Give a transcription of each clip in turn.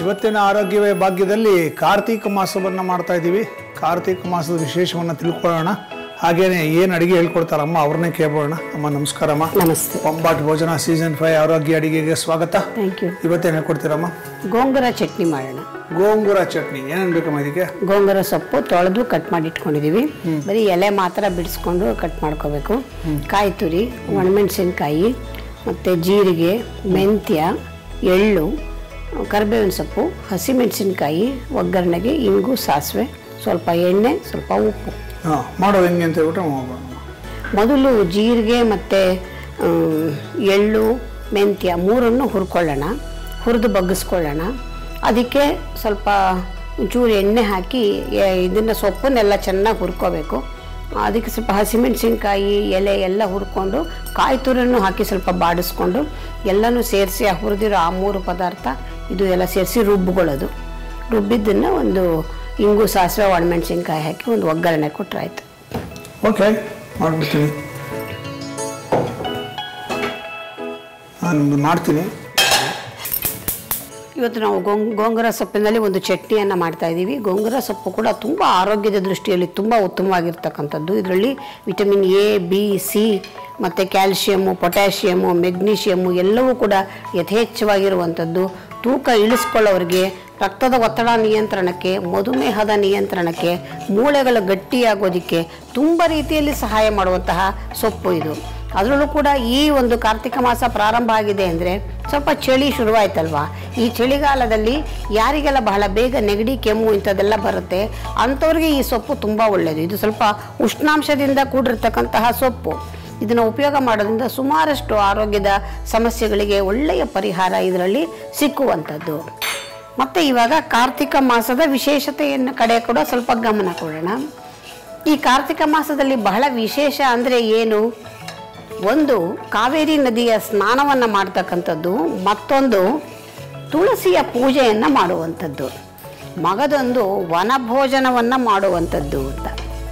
ಇವತ್ತಿನ ಆರೋಗ್ಯವೇ ಭಾಗ್ಯದಲ್ಲಿ ಕಾರ್ತೀಕ ಮಾಸವನ್ನು ಮಾಡ್ತಾ ಇದ್ದೀವಿ ಕಾರ್ತೀಕ ಮಾಸದ ವಿಶೇಷವನ್ನು ತಿಳ್ಕೊಳ್ಳೋಣ ಹಾಗೇನೆ ಏನು ಅಡಿಗೆ ಹೇಳ್ಕೊಡ್ತಾರಮ್ಮ ಅವ್ರನ್ನೇ ಕೇಳೋಣ ಅಮ್ಮ ನಮಸ್ಕಾರಮ್ಮ ನಮಸ್ತೆ ಬೊಂಬಾಟ್ ಭೋಜನ ಸೀಸನ್ ಫೈವ್ ಆರೋಗ್ಯ ಅಡಿಗೆಗೆ ಸ್ವಾಗತ ಥ್ಯಾಂಕ್ ಯು ಇವತ್ತೇನು ಹೇಳ್ಕೊಡ್ತೀರಮ್ಮ ಗೋಂಗೂರ ಚಟ್ನಿ ಮಾಡೋಣ ಗೋಂಗೂರ ಚಟ್ನಿ ಏನೇನು ಬೇಕಮ್ಮ ಇದಕ್ಕೆ ಗೋಂಗೂರ ಸೊಪ್ಪು ತೊಳೆದು ಕಟ್ ಮಾಡಿ ಇಟ್ಕೊಂಡಿದ್ದೀವಿ ಬರೀ ಎಲೆ ಮಾತ್ರ ಬಿಡಿಸ್ಕೊಂಡು ಕಟ್ ಮಾಡ್ಕೋಬೇಕು ಕಾಯಿ ತುರಿ ಒಣಮೆಣಸಿನ್ಕಾಯಿ ಮತ್ತು ಜೀರಿಗೆ ಮೆಂತ್ಯ ಎಳ್ಳು ಕರಿಬೇವಿನ ಸೊಪ್ಪು ಹಸಿಮೆಣಸಿನ್ಕಾಯಿ ಒಗ್ಗರಣೆಗೆ ಇಂಗು ಸಾಸಿವೆ ಸ್ವಲ್ಪ ಎಣ್ಣೆ ಸ್ವಲ್ಪ ಉಪ್ಪು ಹಾಂ ಮಾಡೋದು ಹೆಂಗೆ ಅಂತ ಹೇಳ್ಬಿಟ್ಟು ಹೋಗೋಣ ಮೊದಲು ಜೀರಿಗೆ ಮತ್ತು ಎಳ್ಳು ಮೆಂತ್ಯ ಮೂರನ್ನು ಹುರ್ಕೊಳ್ಳೋಣ ಹುರಿದು ಬಗ್ಗಿಸ್ಕೊಳ್ಳೋಣ ಅದಕ್ಕೆ ಸ್ವಲ್ಪ ಒಂಚೂರು ಎಣ್ಣೆ ಹಾಕಿ ಇದನ್ನು ಸೊಪ್ಪನ್ನೆಲ್ಲ ಚೆನ್ನಾಗಿ ಹುರ್ಕೋಬೇಕು ಅದಕ್ಕೆ ಸ್ವಲ್ಪ ಹಸಿಮೆಣಸಿನ್ಕಾಯಿ ಎಲೆ ಎಲ್ಲ ಹುರ್ಕೊಂಡು ಕಾಯಿ ತುರಿಯನ್ನು ಹಾಕಿ ಸ್ವಲ್ಪ ಬಾಡಿಸ್ಕೊಂಡು ಎಲ್ಲನೂ ಸೇರಿಸಿ ಆ ಹುರಿದಿರೋ ಆ ಮೂರು ಪದಾರ್ಥ ಇದು ಎಲ್ಲ ಸೇರಿಸಿ ರುಬ್ಬಿಕೊಳ್ಳೋದು ರುಬ್ಬಿದ್ದನ್ನು ಒಂದು ಇಂಗು ಸಾಸಿವೆ ಒಣಮೆಣಸಿನ್ಕಾಯಿ ಹಾಕಿ ಒಂದು ಒಗ್ಗರಣೆ ಕೊಟ್ಟರೆ ಆಯಿತು ಓಕೆ ಮಾಡ್ಬಿಡ್ತೀನಿ ನಾನು ಮಾಡ್ತೀನಿ ಇವತ್ತು ನಾವು ಗೋಂಗ್ ಗೋಂಗೂರ ಸೊಪ್ಪಿನಲ್ಲಿ ಒಂದು ಚಟ್ನಿಯನ್ನು ಮಾಡ್ತಾ ಇದ್ದೀವಿ ಗೋಂಗೂರ ಸೊಪ್ಪು ಕೂಡ ತುಂಬ ಆರೋಗ್ಯದ ದೃಷ್ಟಿಯಲ್ಲಿ ತುಂಬ ಉತ್ತಮವಾಗಿರ್ತಕ್ಕಂಥದ್ದು ಇದರಲ್ಲಿ ವಿಟಮಿನ್ ಎ ಬಿ ಸಿ ಮತ್ತು ಕ್ಯಾಲ್ಶಿಯಮ್ಮು ಪೊಟ್ಯಾಷಿಯಮ್ಮು ಮೆಗ್ನೀಷಿಯಮ್ಮು ಎಲ್ಲವೂ ಕೂಡ ಯಥೇಚ್ಛವಾಗಿರುವಂಥದ್ದು ತೂಕ ಇಳಿಸ್ಕೊಳ್ಳೋರಿಗೆ ರಕ್ತದ ಒತ್ತಡ ನಿಯಂತ್ರಣಕ್ಕೆ ಮಧುಮೇಹದ ನಿಯಂತ್ರಣಕ್ಕೆ ಮೂಳೆಗಳು ಗಟ್ಟಿಯಾಗೋದಕ್ಕೆ ತುಂಬ ರೀತಿಯಲ್ಲಿ ಸಹಾಯ ಮಾಡುವಂತಹ ಸೊಪ್ಪು ಇದು ಅದರಲ್ಲೂ ಕೂಡ ಈ ಒಂದು ಕಾರ್ತಿಕ ಮಾಸ ಪ್ರಾರಂಭ ಆಗಿದೆ ಅಂದರೆ ಸ್ವಲ್ಪ ಚಳಿ ಶುರುವಾಯ್ತಲ್ವಾ ಈ ಚಳಿಗಾಲದಲ್ಲಿ ಯಾರಿಗೆಲ್ಲ ಬಹಳ ಬೇಗ ನೆಗಡಿ ಕೆಮ್ಮು ಇಂಥದ್ದೆಲ್ಲ ಬರುತ್ತೆ ಅಂಥವ್ರಿಗೆ ಈ ಸೊಪ್ಪು ತುಂಬ ಒಳ್ಳೆಯದು ಇದು ಸ್ವಲ್ಪ ಉಷ್ಣಾಂಶದಿಂದ ಕೂಡಿರ್ತಕ್ಕಂತಹ ಸೊಪ್ಪು ಇದನ್ನು ಉಪಯೋಗ ಮಾಡೋದ್ರಿಂದ ಸುಮಾರಷ್ಟು ಆರೋಗ್ಯದ ಸಮಸ್ಯೆಗಳಿಗೆ ಒಳ್ಳೆಯ ಪರಿಹಾರ ಇದರಲ್ಲಿ ಸಿಕ್ಕುವಂಥದ್ದು ಮತ್ತು ಇವಾಗ ಕಾರ್ತಿಕ ಮಾಸದ ವಿಶೇಷತೆಯನ್ನು ಕಡೆ ಕೂಡ ಸ್ವಲ್ಪ ಗಮನ ಕೊಡೋಣ ಈ ಕಾರ್ತಿಕ ಮಾಸದಲ್ಲಿ ಬಹಳ ವಿಶೇಷ ಅಂದರೆ ಏನು ಒಂದು ಕಾವೇರಿ ನದಿಯ ಸ್ನಾನವನ್ನು ಮಾಡ್ತಕ್ಕಂಥದ್ದು ಮತ್ತೊಂದು ತುಳಸಿಯ ಪೂಜೆಯನ್ನು ಮಾಡುವಂಥದ್ದು ಮಗದೊಂದು ವನಭೋಜನವನ್ನು ಮಾಡುವಂಥದ್ದು ಅಂತ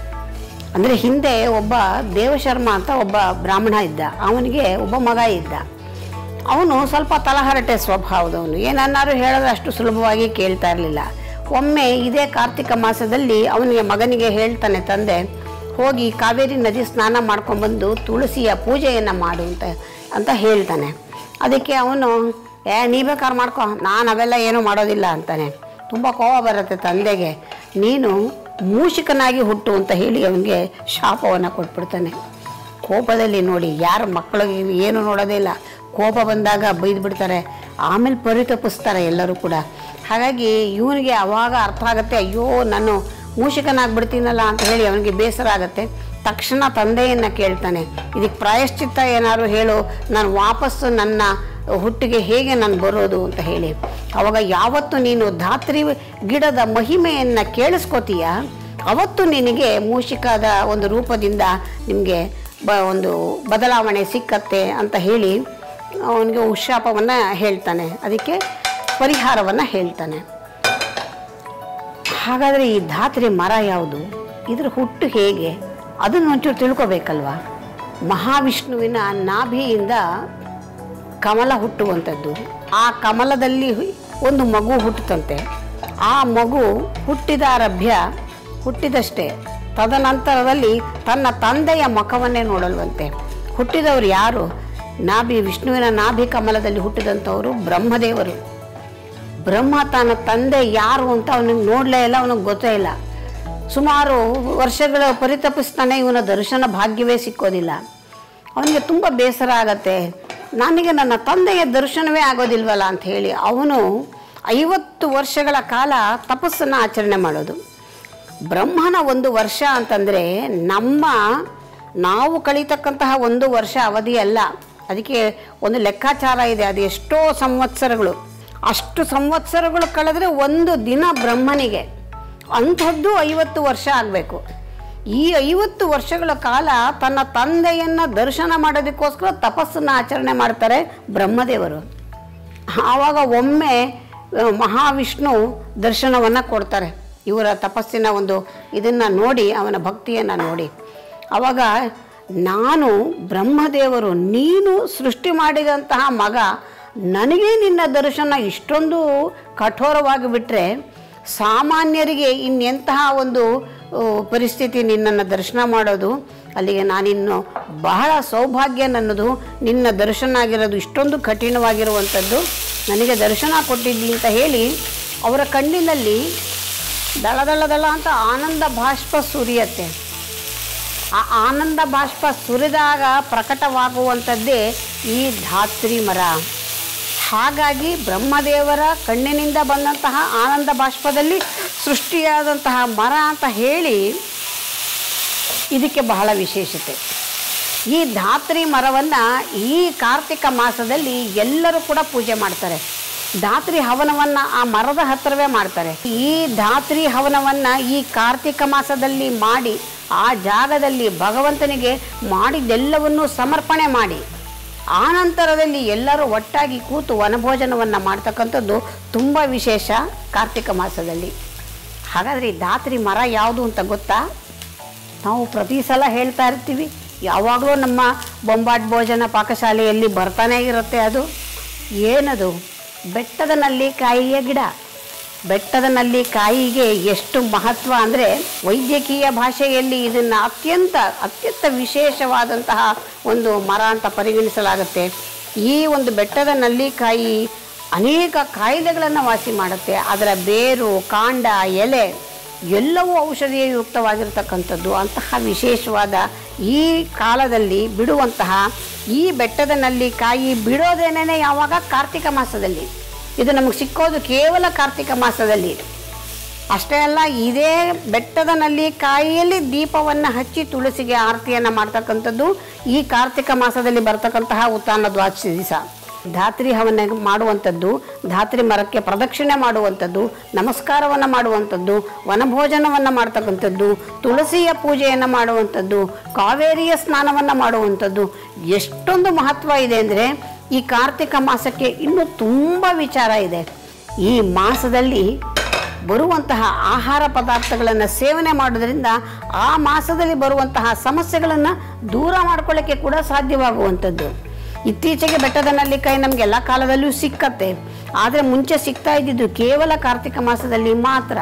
ಅಂದರೆ ಹಿಂದೆ ಒಬ್ಬ ದೇವಶರ್ಮ ಅಂತ ಒಬ್ಬ ಬ್ರಾಹ್ಮಣ ಇದ್ದ ಅವನಿಗೆ ಒಬ್ಬ ಮಗ ಇದ್ದ ಅವನು ಸ್ವಲ್ಪ ತಲಹರಟೆ ಸ್ವಭಾವದವನು ಏನನ್ನಾರು ಹೇಳಿದ್ರೆ ಅಷ್ಟು ಸುಲಭವಾಗಿ ಕೇಳ್ತಾ ಇರಲಿಲ್ಲ ಒಮ್ಮೆ ಇದೇ ಕಾರ್ತಿಕ ಮಾಸದಲ್ಲಿ ಅವನಿಗೆ ಮಗನಿಗೆ ಹೇಳ್ತಾನೆ ತಂದೆ ಹೋಗಿ ಕಾವೇರಿ ನದಿ ಸ್ನಾನ ಮಾಡ್ಕೊಂಡ್ಬಂದು ತುಳಸಿಯ ಪೂಜೆಯನ್ನು ಮಾಡು ಅಂತ ಅಂತ ಹೇಳ್ತಾನೆ ಅದಕ್ಕೆ ಅವನು ಏ ನೀ ಬೇಕಾದ್ರೆ ಮಾಡ್ಕೊ ನಾನು ಅವೆಲ್ಲ ಏನೂ ಮಾಡೋದಿಲ್ಲ ಅಂತಾನೆ ತುಂಬ ಕೋಪ ಬರುತ್ತೆ ತಂದೆಗೆ ನೀನು ಮೂಷಿಕನಾಗಿ ಹುಟ್ಟು ಅಂತ ಹೇಳಿ ಅವನಿಗೆ ಶಾಪವನ್ನು ಕೊಟ್ಬಿಡ್ತಾನೆ ಕೋಪದಲ್ಲಿ ನೋಡಿ ಯಾರು ಮಕ್ಕಳಿಗೆ ಏನು ನೋಡೋದೇ ಇಲ್ಲ ಕೋಪ ಬಂದಾಗ ಬೈದು ಬಿಡ್ತಾರೆ ಆಮೇಲೆ ಪರಿತಪಿಸ್ತಾರೆ ಎಲ್ಲರೂ ಕೂಡ ಹಾಗಾಗಿ ಇವನಿಗೆ ಅವಾಗ ಅರ್ಥ ಆಗುತ್ತೆ ಅಯ್ಯೋ ನಾನು ಮೂಷಿಕನಾಗ್ಬಿಡ್ತೀನಲ್ಲ ಅಂತ ಹೇಳಿ ಅವನಿಗೆ ಬೇಸರ ಆಗುತ್ತೆ ತಕ್ಷಣ ತಂದೆಯನ್ನು ಕೇಳ್ತಾನೆ ಇದಕ್ಕೆ ಪ್ರಾಯಶ್ಚಿತ್ತ ಏನಾದ್ರು ಹೇಳು ನಾನು ವಾಪಸ್ಸು ನನ್ನ ಹುಟ್ಟಿಗೆ ಹೇಗೆ ನಾನು ಬರೋದು ಅಂತ ಹೇಳಿ ಅವಾಗ ಯಾವತ್ತು ನೀನು ಧಾತ್ರಿ ಗಿಡದ ಮಹಿಮೆಯನ್ನು ಕೇಳಿಸ್ಕೋತೀಯ ಅವತ್ತು ನಿನಗೆ ಮೂಷಿಕದ ಒಂದು ರೂಪದಿಂದ ನಿಮಗೆ ಬ ಒಂದು ಬದಲಾವಣೆ ಸಿಕ್ಕತ್ತೆ ಅಂತ ಹೇಳಿ ಅವನಿಗೆ ಉಶಾಪವನ್ನು ಹೇಳ್ತಾನೆ ಅದಕ್ಕೆ ಪರಿಹಾರವನ್ನು ಹೇಳ್ತಾನೆ ಹಾಗಾದರೆ ಈ ಧಾತ್ರಿ ಮರ ಯಾವುದು ಇದ್ರ ಹುಟ್ಟು ಹೇಗೆ ಅದನ್ನು ಒಂಚೂರು ತಿಳ್ಕೊಬೇಕಲ್ವಾ ಮಹಾವಿಷ್ಣುವಿನ ನಾಭಿಯಿಂದ ಕಮಲ ಹುಟ್ಟುವಂಥದ್ದು ಆ ಕಮಲದಲ್ಲಿ ಒಂದು ಮಗು ಹುಟ್ಟುತ್ತಂತೆ ಆ ಮಗು ಹುಟ್ಟಿದ ಅರಭ್ಯ ಹುಟ್ಟಿದಷ್ಟೇ ತದನಂತರದಲ್ಲಿ ತನ್ನ ತಂದೆಯ ಮುಖವನ್ನೇ ನೋಡಲ್ವಂತೆ ಹುಟ್ಟಿದವರು ಯಾರು ನಾಭಿ ವಿಷ್ಣುವಿನ ನಾಭಿ ಕಮಲದಲ್ಲಿ ಹುಟ್ಟಿದಂಥವರು ಬ್ರಹ್ಮದೇವರು ಬ್ರಹ್ಮ ತನ್ನ ತಂದೆ ಯಾರು ಅಂತ ಅವನಿಗೆ ನೋಡಲೇ ಇಲ್ಲ ಅವನಿಗೆ ಗೊತ್ತೇ ಇಲ್ಲ ಸುಮಾರು ವರ್ಷಗಳ ಪರಿತಪಿಸ್ತಾನೆ ಇವನ ದರ್ಶನ ಭಾಗ್ಯವೇ ಸಿಕ್ಕೋದಿಲ್ಲ ಅವನಿಗೆ ತುಂಬ ಬೇಸರ ಆಗತ್ತೆ ನನಗೆ ನನ್ನ ತಂದೆಯ ದರ್ಶನವೇ ಆಗೋದಿಲ್ವಲ್ಲ ಅಂತ ಹೇಳಿ ಅವನು ಐವತ್ತು ವರ್ಷಗಳ ಕಾಲ ತಪಸ್ಸನ್ನು ಆಚರಣೆ ಮಾಡೋದು ಬ್ರಹ್ಮನ ಒಂದು ವರ್ಷ ಅಂತಂದರೆ ನಮ್ಮ ನಾವು ಕಳೀತಕ್ಕಂತಹ ಒಂದು ವರ್ಷ ಅವಧಿ ಅಲ್ಲ ಅದಕ್ಕೆ ಒಂದು ಲೆಕ್ಕಾಚಾರ ಇದೆ ಅದು ಎಷ್ಟೋ ಸಂವತ್ಸರಗಳು ಅಷ್ಟು ಸಂವತ್ಸರಗಳು ಕಳೆದ್ರೆ ಒಂದು ದಿನ ಬ್ರಹ್ಮನಿಗೆ ಅಂಥದ್ದು ಐವತ್ತು ವರ್ಷ ಆಗಬೇಕು ಈ ಐವತ್ತು ವರ್ಷಗಳ ಕಾಲ ತನ್ನ ತಂದೆಯನ್ನು ದರ್ಶನ ಮಾಡೋದಕ್ಕೋಸ್ಕರ ತಪಸ್ಸನ್ನು ಆಚರಣೆ ಮಾಡ್ತಾರೆ ಬ್ರಹ್ಮದೇವರು ಆವಾಗ ಒಮ್ಮೆ ಆ, ಮಹಾವಿಷ್ಣು ದರ್ಶನವನ್ನು ಕೊಡ್ತಾರೆ ಇವರ ತಪಸ್ಸಿನ ಒಂದು ಇದನ್ನು ನೋಡಿ ಅವನ ಭಕ್ತಿಯನ್ನು ನೋಡಿ ಆವಾಗ ನಾನು ಬ್ರಹ್ಮದೇವರು ನೀನು ಸೃಷ್ಟಿ ಮಾಡಿದಂತಹ ಮಗ ನನಗೆ ನಿನ್ನ ದರ್ಶನ ಇಷ್ಟೊಂದು ಕಠೋರವಾಗಿ ಬಿಟ್ಟರೆ ಸಾಮಾನ್ಯರಿಗೆ ಇನ್ನೆಂತಹ ಒಂದು ಆ, ಪರಿಸ್ಥಿತಿ ನಿನ್ನನ್ನು ದರ್ಶನ ಮಾಡೋದು ಅಲ್ಲಿಗೆ ನಾನಿನ್ನು ಬಹಳ ಸೌಭಾಗ್ಯ ನನ್ನದು ನಿನ್ನ ದರ್ಶನ ಆಗಿರೋದು ಇಷ್ಟೊಂದು ಕಠಿಣವಾಗಿರುವಂಥದ್ದು ನನಗೆ ದರ್ಶನ ಕೊಟ್ಟಿದ್ದಿ ಅಂತ ಹೇಳಿ ಅವರ ಕಣ್ಣಿನಲ್ಲಿ ದಳ ದಳ ದಳ ಅಂತ ಆನಂದ ಬಾಷ್ಪ ಸುರಿಯತ್ತೆ ಆ ಆನಂದ ಬಾಷ್ಪ ಸುರಿದಾಗ ಪ್ರಕಟವಾಗುವಂಥದ್ದೇ ಈ ಧಾತ್ರಿ ಮರ ಹಾಗಾಗಿ ಬ್ರಹ್ಮದೇವರ ಕಣ್ಣಿನಿಂದ ಬಂದಂತಹ ಆನಂದ ಬಾಷ್ಪದಲ್ಲಿ ಸೃಷ್ಟಿಯಾದಂತಹ ಮರ ಅಂತ ಹೇಳಿ ಇದಕ್ಕೆ ಬಹಳ ವಿಶೇಷತೆ ಈ ಧಾತ್ರಿ ಮರವನ್ನು ಈ ಕಾರ್ತಿಕ ಮಾಸದಲ್ಲಿ ಎಲ್ಲರೂ ಕೂಡ ಪೂಜೆ ಮಾಡ್ತಾರೆ ಧಾತ್ರಿ ಹವನವನ್ನು ಆ ಮರದ ಹತ್ತಿರವೇ ಮಾಡ್ತಾರೆ ಈ ಧಾತ್ರಿ ಹವನವನ್ನು ಈ ಕಾರ್ತಿಕ ಮಾಸದಲ್ಲಿ ಮಾಡಿ ಆ ಜಾಗದಲ್ಲಿ ಭಗವಂತನಿಗೆ ಮಾಡಿದ್ದೆಲ್ಲವನ್ನೂ ಸಮರ್ಪಣೆ ಮಾಡಿ ಆನಂತರದಲ್ಲಿ ಎಲ್ಲರೂ ಒಟ್ಟಾಗಿ ಕೂತು ವನಭೋಜನವನ್ನು ಮಾಡ್ತಕ್ಕಂಥದ್ದು ತುಂಬ ವಿಶೇಷ ಕಾರ್ತಿಕ ಮಾಸದಲ್ಲಿ ಹಾಗಾದರೆ ಈ ಧಾತ್ರಿ ಮರ ಯಾವುದು ಅಂತ ಗೊತ್ತಾ ನಾವು ಪ್ರತಿ ಸಲ ಹೇಳ್ತಾ ಇರ್ತೀವಿ ಯಾವಾಗಲೂ ನಮ್ಮ ಬೊಂಬಾಟ್ ಭೋಜನ ಪಾಕಶಾಲೆಯಲ್ಲಿ ಬರ್ತಾನೇ ಇರುತ್ತೆ ಅದು ಏನದು ಬೆಟ್ಟದ ನಲ್ಲಿಕಾಯಿಯ ಗಿಡ ಬೆಟ್ಟದ ನಲ್ಲಿಕಾಯಿಗೆ ಎಷ್ಟು ಮಹತ್ವ ಅಂದರೆ ವೈದ್ಯಕೀಯ ಭಾಷೆಯಲ್ಲಿ ಇದನ್ನು ಅತ್ಯಂತ ಅತ್ಯಂತ ವಿಶೇಷವಾದಂತಹ ಒಂದು ಮರ ಅಂತ ಪರಿಗಣಿಸಲಾಗುತ್ತೆ ಈ ಒಂದು ಬೆಟ್ಟದ ನಲ್ಲಿಕಾಯಿ ಅನೇಕ ಕಾಯಿಲೆಗಳನ್ನು ವಾಸಿ ಮಾಡುತ್ತೆ ಅದರ ಬೇರು ಕಾಂಡ ಎಲೆ ಎಲ್ಲವೂ ಔಷಧೀಯ ಯುಕ್ತವಾಗಿರ್ತಕ್ಕಂಥದ್ದು ಅಂತಹ ವಿಶೇಷವಾದ ಈ ಕಾಲದಲ್ಲಿ ಬಿಡುವಂತಹ ಈ ಬೆಟ್ಟದ ಕಾಯಿ ಬಿಡೋದೇನೇ ಯಾವಾಗ ಕಾರ್ತಿಕ ಮಾಸದಲ್ಲಿ ಇದು ನಮಗೆ ಸಿಕ್ಕೋದು ಕೇವಲ ಕಾರ್ತಿಕ ಮಾಸದಲ್ಲಿ ಅಷ್ಟೇ ಅಲ್ಲ ಇದೇ ಬೆಟ್ಟದ ನಲ್ಲಿ ಕಾಯಿಯಲ್ಲಿ ದೀಪವನ್ನು ಹಚ್ಚಿ ತುಳಸಿಗೆ ಆರತಿಯನ್ನು ಮಾಡ್ತಕ್ಕಂಥದ್ದು ಈ ಕಾರ್ತಿಕ ಮಾಸದಲ್ಲಿ ಬರ್ತಕ್ಕಂತಹ ಉತ್ತಾನ ದ್ವಾದಶಿ ದಿವಸ ಧಾತ್ರಿ ಹವನ ಮಾಡುವಂಥದ್ದು ಧಾತ್ರಿ ಮರಕ್ಕೆ ಪ್ರದಕ್ಷಿಣೆ ಮಾಡುವಂಥದ್ದು ನಮಸ್ಕಾರವನ್ನು ಮಾಡುವಂಥದ್ದು ವನಭೋಜನವನ್ನು ಮಾಡ್ತಕ್ಕಂಥದ್ದು ತುಳಸಿಯ ಪೂಜೆಯನ್ನು ಮಾಡುವಂಥದ್ದು ಕಾವೇರಿಯ ಸ್ನಾನವನ್ನು ಮಾಡುವಂಥದ್ದು ಎಷ್ಟೊಂದು ಮಹತ್ವ ಇದೆ ಅಂದರೆ ಈ ಕಾರ್ತಿಕ ಮಾಸಕ್ಕೆ ಇನ್ನೂ ತುಂಬ ವಿಚಾರ ಇದೆ ಈ ಮಾಸದಲ್ಲಿ ಬರುವಂತಹ ಆಹಾರ ಪದಾರ್ಥಗಳನ್ನು ಸೇವನೆ ಮಾಡೋದ್ರಿಂದ ಆ ಮಾಸದಲ್ಲಿ ಬರುವಂತಹ ಸಮಸ್ಯೆಗಳನ್ನು ದೂರ ಮಾಡ್ಕೊಳ್ಳೋಕ್ಕೆ ಕೂಡ ಸಾಧ್ಯವಾಗುವಂಥದ್ದು ಇತ್ತೀಚೆಗೆ ಬೆಟ್ಟದ ನಲ್ಲಿಕಾಯಿ ನಮ್ಗೆ ಎಲ್ಲ ಕಾಲದಲ್ಲೂ ಸಿಕ್ಕತ್ತೆ ಆದರೆ ಮುಂಚೆ ಸಿಗ್ತಾ ಇದ್ದಿದ್ದು ಕೇವಲ ಕಾರ್ತಿಕ ಮಾಸದಲ್ಲಿ ಮಾತ್ರ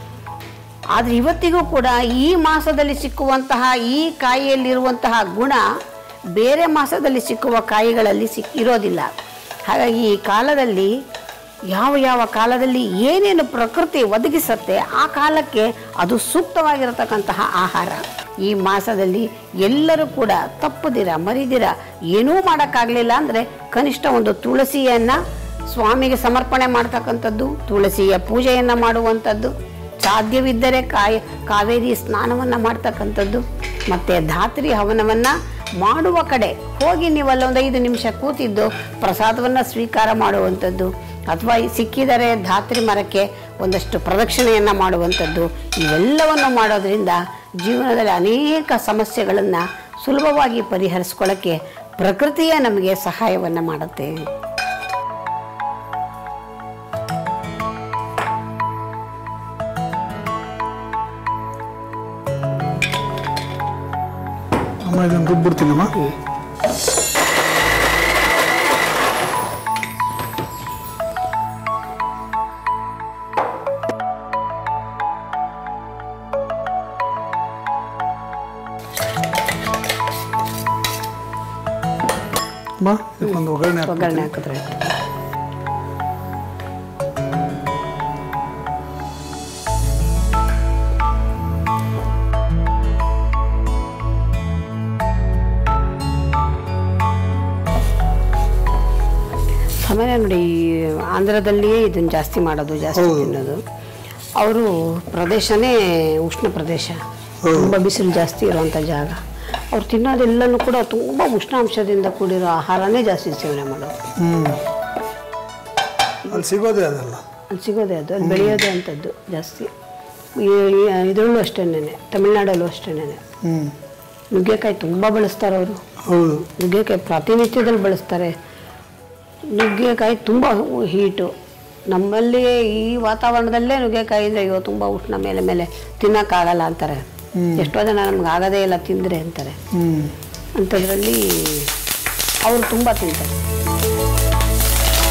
ಆದರೆ ಇವತ್ತಿಗೂ ಕೂಡ ಈ ಮಾಸದಲ್ಲಿ ಸಿಕ್ಕುವಂತಹ ಈ ಕಾಯಿಯಲ್ಲಿರುವಂತಹ ಗುಣ ಬೇರೆ ಮಾಸದಲ್ಲಿ ಸಿಕ್ಕುವ ಕಾಯಿಗಳಲ್ಲಿ ಸಿಕ್ ಇರೋದಿಲ್ಲ ಹಾಗಾಗಿ ಈ ಕಾಲದಲ್ಲಿ ಯಾವ ಯಾವ ಕಾಲದಲ್ಲಿ ಏನೇನು ಪ್ರಕೃತಿ ಒದಗಿಸತ್ತೆ ಆ ಕಾಲಕ್ಕೆ ಅದು ಸೂಕ್ತವಾಗಿರತಕ್ಕಂತಹ ಆಹಾರ ಈ ಮಾಸದಲ್ಲಿ ಎಲ್ಲರೂ ಕೂಡ ತಪ್ಪದಿರ ಮರಿದಿರ ಏನೂ ಮಾಡೋಕ್ಕಾಗಲಿಲ್ಲ ಅಂದರೆ ಕನಿಷ್ಠ ಒಂದು ತುಳಸಿಯನ್ನು ಸ್ವಾಮಿಗೆ ಸಮರ್ಪಣೆ ಮಾಡ್ತಕ್ಕಂಥದ್ದು ತುಳಸಿಯ ಪೂಜೆಯನ್ನು ಮಾಡುವಂಥದ್ದು ಸಾಧ್ಯವಿದ್ದರೆ ಕಾಯ ಕಾವೇರಿ ಸ್ನಾನವನ್ನು ಮಾಡ್ತಕ್ಕಂಥದ್ದು ಮತ್ತು ಧಾತ್ರಿ ಹವನವನ್ನು ಮಾಡುವ ಕಡೆ ಹೋಗಿ ನೀವು ಅಲ್ಲೊಂದು ಐದು ನಿಮಿಷ ಕೂತಿದ್ದು ಪ್ರಸಾದವನ್ನು ಸ್ವೀಕಾರ ಮಾಡುವಂಥದ್ದು ಅಥವಾ ಈ ಸಿಕ್ಕಿದರೆ ಧಾತ್ರಿ ಮರಕ್ಕೆ ಒಂದಷ್ಟು ಪ್ರದಕ್ಷಿಣೆಯನ್ನು ಮಾಡುವಂಥದ್ದು ಇವೆಲ್ಲವನ್ನು ಮಾಡೋದ್ರಿಂದ ಜೀವನದಲ್ಲಿ ಅನೇಕ ಸಮಸ್ಯೆಗಳನ್ನು ಸುಲಭವಾಗಿ ಪರಿಹರಿಸ್ಕೊಳ್ಳೋಕ್ಕೆ ಪ್ರಕೃತಿಯೇ ನಮಗೆ ಸಹಾಯವನ್ನು ಮಾಡುತ್ತೆ ಅಮ್ಮ ಇದನ್ನು ರುಬ್ಬಿಡ್ತೀನಮ್ಮ ಅಮ್ಮ ಇದಕ್ಕೊಂದು ಒಗ್ಗರಣೆ ಹಾಕ್ಬಿಡ್ತೀನಿ. ಒಗ್ಗರಣೆ ಹಾಕಿದ್ರೆ ಆಯ್ತು. ಸಾಮಾನ್ಯ ನೋಡಿ ಈ ಆಂಧ್ರದಲ್ಲಿಯೇ ಇದನ್ನು ಜಾಸ್ತಿ ಮಾಡೋದು ಜಾಸ್ತಿ ಹೌದು. ತಿನ್ನೋದು ಅವರು ಪ್ರದೇಶನೇ ಉಷ್ಣ ಪ್ರದೇಶ ಹೌದು. ತುಂಬ ಬಿಸಿಲು ಜಾಸ್ತಿ ಇರುವಂಥ ಜಾಗ ಅವ್ರು ತಿನ್ನೋದೆಲ್ಲನೂ ಕೂಡ ತುಂಬ ಉಷ್ಣಾಂಶದಿಂದ ಕೂಡಿರೋ ಆಹಾರನೇ ಜಾಸ್ತಿ ಸೇವನೆ ಮಾಡೋದು ಹ್ಮ್ ಅಲ್ಲಿ ಸಿಗೋದೇ ಅದಲ್ಲ ಅಲ್ಲಿ ಸಿಗೋದೇ ಅದು ಅಲ್ಲಿ ಬೆಳೆಯೋದೇ ಅಂಥದ್ದು ಜಾಸ್ತಿ ಇದರಲ್ಲೂ ಅಷ್ಟೇನೆ ತಮಿಳ್ನಾಡಲ್ಲೂ ಅಷ್ಟೇನೆ ಹ್ಮ್ ನುಗ್ಗೆಕಾಯಿ ತುಂಬ ಬಳಸ್ತಾರೆ ಅವರು ಹೌದು ನುಗ್ಗೆಕಾಯಿ ಪ್ರತಿನಿತ್ಯದಲ್ಲಿ ಬಳಸ್ತಾರೆ ನುಗ್ಗೆಕಾಯಿ ತುಂಬ ಹೀಟು ನಮ್ಮಲ್ಲಿ ಈ ವಾತಾವರಣದಲ್ಲೇ ನುಗ್ಗೆಕಾಯಿ ಅಂದರೆ ಅಯ್ಯೋ ತುಂಬ ಉಷ್ಣ ಮೇಲೆ ಮೇಲೆ ತಿನ್ನೋಕ್ಕಾಗಲ್ಲ ಅಂತಾರೆ ಎಷ್ಟೋ ಜನ ನಮ್ಗೆ ಆಗದೇ ಇಲ್ಲ ತಿಂದರೆ ಅಂತಾರೆ ಹ್ಮ್ ಅಂಥದ್ರಲ್ಲಿ ಅವರು ತುಂಬ ತಿಂತಾರೆ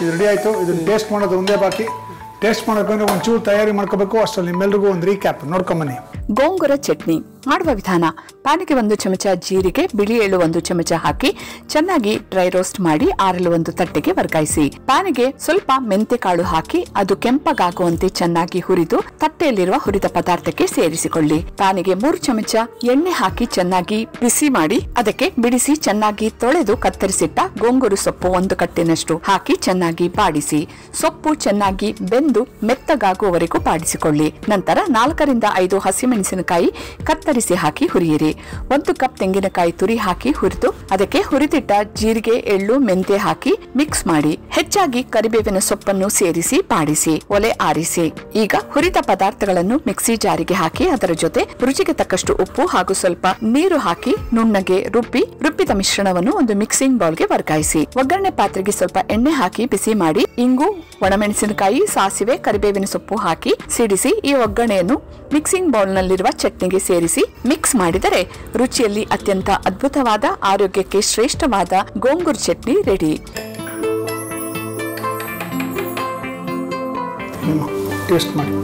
ಇದು ರೆಡಿ ಆಯಿತು ಇದನ್ನ ಟೇಸ್ಟ್ ಮಾಡೋದು ಒಂದೇ ಬಾಕಿ ಟೇಸ್ಟ್ ಮಾಡೋಕ್ಕಂದ್ರೆ ಒಂಚೂರು ತಯಾರಿ ಮಾಡ್ಕೋಬೇಕು ಅಷ್ಟರಲ್ಲಿ ನಿಮ್ಮೆಲ್ರಿಗೂ ಒಂದು ರೀಕ್ಯಾಪ್ ನೋಡ್ಕೊಂಬನ್ನಿ ಗೋಂಗೂರ ಚಟ್ನಿ ಮಾಡುವ ವಿಧಾನ ಪ್ಯಾನಿಗೆ ಒಂದು ಚಮಚ ಜೀರಿಗೆ ಬಿಳಿ ಎಳ್ಳು ಒಂದು ಚಮಚ ಹಾಕಿ ಚೆನ್ನಾಗಿ ಡ್ರೈ ರೋಸ್ಟ್ ಮಾಡಿ ಆರಲು ಒಂದು ತಟ್ಟೆಗೆ ವರ್ಗಾಯಿಸಿ ಪ್ಯಾನಿಗೆ ಸ್ವಲ್ಪ ಮೆಂತೆ ಕಾಳು ಹಾಕಿ ಅದು ಕೆಂಪಗಾಗುವಂತೆ ಚೆನ್ನಾಗಿ ಹುರಿದು ತಟ್ಟೆಯಲ್ಲಿರುವ ಹುರಿದ ಪದಾರ್ಥಕ್ಕೆ ಸೇರಿಸಿಕೊಳ್ಳಿ ಪ್ಯಾನಿಗೆ ಮೂರು ಚಮಚ ಎಣ್ಣೆ ಹಾಕಿ ಚೆನ್ನಾಗಿ ಬಿಸಿ ಮಾಡಿ ಅದಕ್ಕೆ ಬಿಡಿಸಿ ಚೆನ್ನಾಗಿ ತೊಳೆದು ಕತ್ತರಿಸಿಟ್ಟ ಗೋಂಗೂರು ಸೊಪ್ಪು ಒಂದು ಕಟ್ಟಿನಷ್ಟು ಹಾಕಿ ಚೆನ್ನಾಗಿ ಬಾಡಿಸಿ ಸೊಪ್ಪು ಚೆನ್ನಾಗಿ ಬೆಂದು ಮೆತ್ತಗಾಗುವವರೆಗೂ ಬಾಡಿಸಿಕೊಳ್ಳಿ ನಂತರ ನಾಲ್ಕರಿಂದ ಐದು ಹಸಿಮೆಣಸಿನಕಾಯಿ ಕತ್ತರಿಸಿ ಹಾಕಿ ಹುರಿಯಿರಿ ಒಂದು ಕಪ್ ತೆಂಗಿನಕಾಯಿ ತುರಿ ಹಾಕಿ ಹುರಿದು ಅದಕ್ಕೆ ಹುರಿದಿಟ್ಟ ಜೀರಿಗೆ ಎಳ್ಳು ಮೆಂತೆ ಹಾಕಿ ಮಿಕ್ಸ್ ಮಾಡಿ ಹೆಚ್ಚಾಗಿ ಕರಿಬೇವಿನ ಸೊಪ್ಪನ್ನು ಸೇರಿಸಿ ಬಾಡಿಸಿ ಒಲೆ ಆರಿಸಿ ಈಗ ಹುರಿದ ಪದಾರ್ಥಗಳನ್ನು ಮಿಕ್ಸಿ ಜಾರಿಗೆ ಹಾಕಿ ಅದರ ಜೊತೆ ರುಚಿಗೆ ತಕ್ಕಷ್ಟು ಉಪ್ಪು ಹಾಗೂ ಸ್ವಲ್ಪ ನೀರು ಹಾಕಿ ನುಣ್ಣಗೆ ರುಬ್ಬಿ ರುಬ್ಬಿದ ಮಿಶ್ರಣವನ್ನು ಒಂದು ಮಿಕ್ಸಿಂಗ್ ಬೌಲ್ಗೆ ವರ್ಗಾಯಿಸಿ ಒಗ್ಗರಣೆ ಪಾತ್ರೆಗೆ ಸ್ವಲ್ಪ ಎಣ್ಣೆ ಹಾಕಿ ಬಿಸಿ ಮಾಡಿ ಇಂಗು ಒಣಮೆಣಸಿನಕಾಯಿ ಸಾಸಿವೆ ಕರಿಬೇವಿನ ಸೊಪ್ಪು ಹಾಕಿ ಸಿಡಿಸಿ ಈ ಒಗ್ಗರಣೆಯನ್ನು ಮಿಕ್ಸಿಂಗ್ ಬೌಲ್ನಲ್ಲಿರುವ ಚಟ್ನಿಗೆ ಸೇರಿಸಿ ಮಿಕ್ಸ್ ಮಾಡಿದರೆ ರುಚಿಯಲ್ಲಿ ಅತ್ಯಂತ ಅದ್ಭುತವಾದ ಆರೋಗ್ಯಕ್ಕೆ ಶ್ರೇಷ್ಠವಾದ ಗೋಂಗೂರ್ ಚಟ್ನಿ ರೆಡಿ ಟೇಸ್ಟ್ ಮಾಡಿ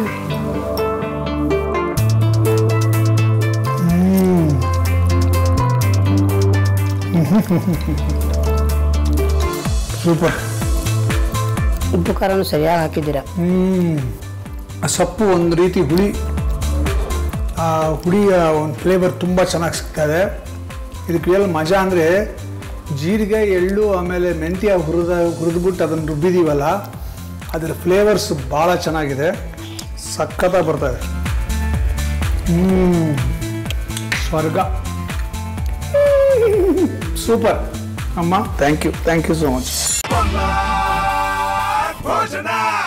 ಸೂಪರ್ ಉಪ್ಪು ಖಾರನು ಸರಿಯಾಗಿ ಹಾಕಿದ್ದೀರಾ ಹ್ಮ್ ಆ ಸೊಪ್ಪು ಒಂದು ರೀತಿ ಹುಳಿ ಆ ಹುಳಿಯ ಒಂದು ಫ್ಲೇವರ್ ತುಂಬ ಚೆನ್ನಾಗಿ ಸಿಗ್ತದೆ ಇದಕ್ಕೆ ಎಲ್ಲ ಮಜಾ ಅಂದರೆ ಜೀರಿಗೆ ಎಳ್ಳು ಆಮೇಲೆ ಮೆಂತ್ಯ ಹುರಿದ ಹುರಿದ್ಬಿಟ್ಟು ಅದನ್ನು ರುಬ್ಬಿದೀವಲ್ಲ ಅದರ ಫ್ಲೇವರ್ಸ್ ಭಾಳ ಚೆನ್ನಾಗಿದೆ ಸಖತ್ತಾಗಿ ಬರ್ತದೆ ಹ್ಮ್ ಸ್ವರ್ಗ ಸೂಪರ್ ಅಮ್ಮ thank you thank you so much ಭೋಜನ